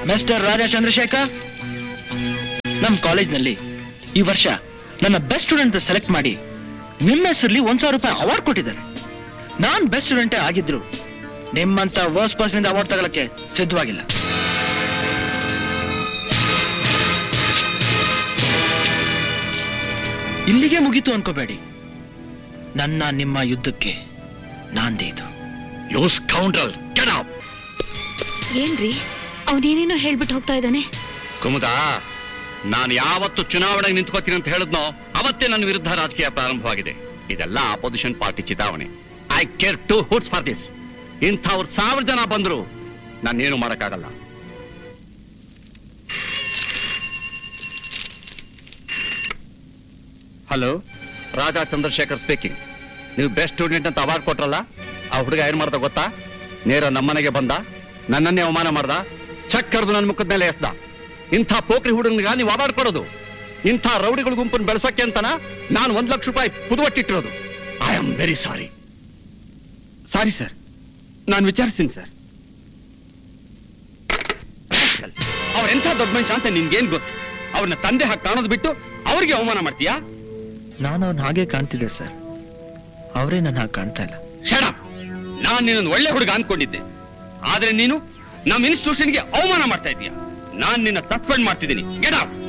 mister Raja Chandrashekhar ನಮ್ಮ ಕಾಲೇಜ್ನಲ್ಲಿ ಈ ವರ್ಷ ನನ್ನ ಬೆಸ್ಟ್ ಸ್ಟೂಡೆಂಟ್ ಸೆಲೆಕ್ಟ್ ಮಾಡಿ ನಿಮ್ಮ ಹೆಸರಲ್ಲಿ ಒಂದ್ ಸಾವಿರ ರೂಪಾಯಿ ಅವಾರ್ಡ್ ಕೊಟ್ಟಿದ್ದಾರೆ ನಾನ್ ಬೆಸ್ಟ್ ಸ್ಟೂಡೆಂಟೇ ಆಗಿದ್ರು ನಿಮ್ಮಂತ ವರ್ಸ್ ಪರ್ಸನ್ ಅವಾರ್ಡ್ ತಗೊಳಕ್ಕೆ ಸಿದ್ಧವಾಗಿಲ್ಲ ಇಲ್ಲಿಗೆ ಮುಗೀತು ಅನ್ಕೋಬೇಡಿ ನನ್ನ ನಿಮ್ಮ ಯುದ್ಧಕ್ಕೆ ನಾಂದೇ ಇದು ಯು ಸ್ಕೌಂಡ್ರಲ್ ಗೆಟ್ ಔಟ್ ಏನ್ರಿ ಅವನೇನೇನೋ ಹೇಳ್ಬಿಟ್ಟು ಹೋಗ್ತಾ ಇದ್ದಾನೆ ಕುಮುದ ನಾನು ಯಾವತ್ತು ಚುನಾವಣೆಗೆ ನಿಂತ್ಕೋತೀನಿ ಅಂತ ಹೇಳಿದ್ನೋ ಅವತ್ತೇ ನನ್ನ ವಿರುದ್ಧ ರಾಜಕೀಯ ಪ್ರಾರಂಭವಾಗಿದೆ ಇದೆಲ್ಲ ಅಪೋಸಿಷನ್ ಪಾರ್ಟಿ ಚಿತಾವಣೆ I care two hoots for this ಇಂಥವ್ರು ಸಾವಿರ ಜನ ಬಂದ್ರು ನಾನೇನು ಮಾಡಕ್ಕಾಗಲ್ಲ ಹಲೋ ರಾಜಾ ಚಂದ್ರಶೇಖರ್ ಸ್ಪೀಕಿಂಗ್ ನೀವು ಬೆಸ್ಟ್ ಸ್ಟೂಡೆಂಟ್ ಅಂತ ಅವಾರ್ಡ್ ಕೊಟ್ರಲ್ಲ ಆ ಹುಡುಗ ಏನ್ ಮಾಡ್ದ ಗೊತ್ತಾ ನೇರ ನಮ್ಮನೆಗೆ ಬಂದ ನನ್ನನ್ನೇ ಅವಮಾನ ಮಾಡ್ದ ಚೆಕ್ ಕರೆದು ನನ್ನ ಮುಖದ ಮೇಲೆ ಎಸ್ದ ಇಂಥ ಪೋಖ್ರಿ ಹುಡುಗನಿಗ ನೀವು ಅವಾರ್ಡ್ ಕೊಡೋದು ಇಂಥ ರೌಡಿಗಳ ಗುಂಪನ್ನು ಬೆಳೆಸೋಕೆ ಅಂತನ ನಾನು ಒಂದ್ ಲಕ್ಷ ರೂಪಾಯಿ ಪುದುವಟ್ಟಿಟ್ಟಿರೋದು I am very sorry sorry sir ನಾನು ವಿಚಾರಿಸ್ತೀನಿ ಸರ್ ಅವ್ರೆಂಥ ದೊಡ್ಡ ಮನುಷ್ಯ ಅಂತ ನಿನ್ಗೇನ್ ಗೊತ್ತು ಅವ್ರನ್ನ ತಂದೆ ಹಾಕಿ ಕಾಣೋದು ಬಿಟ್ಟು ಅವ್ರಿಗೆ ಅವಮಾನ ಮಾಡ್ತೀಯಾ ನಾನು ಅವ್ನ ಹಾಗೆ ಕಾಣ್ತಿದ್ದೆ ಸರ್ ಅವರೇ ನನ್ನ ಹಾಗೆ ಕಾಣ್ತಾ ಇಲ್ಲ ಶಡ ನಾನ್ ನಿನ್ನ ಒಳ್ಳೆ ಹುಡುಗ ಅನ್ಕೊಂಡಿದ್ದೆ ಆದ್ರೆ ನೀನು ನಮ್ಮ ಇನ್ಸ್ಟಿಟ್ಯೂಷನ್ಗೆ ಅವಮಾನ ಮಾಡ್ತಾ ಇದೀಯ ನಾನ್ ನಿನ್ನ ಸಸ್ಪೆಂಡ್ ಮಾಡ್ತಿದ್ದೀನಿ ಗೆಟ್ ಔಟ್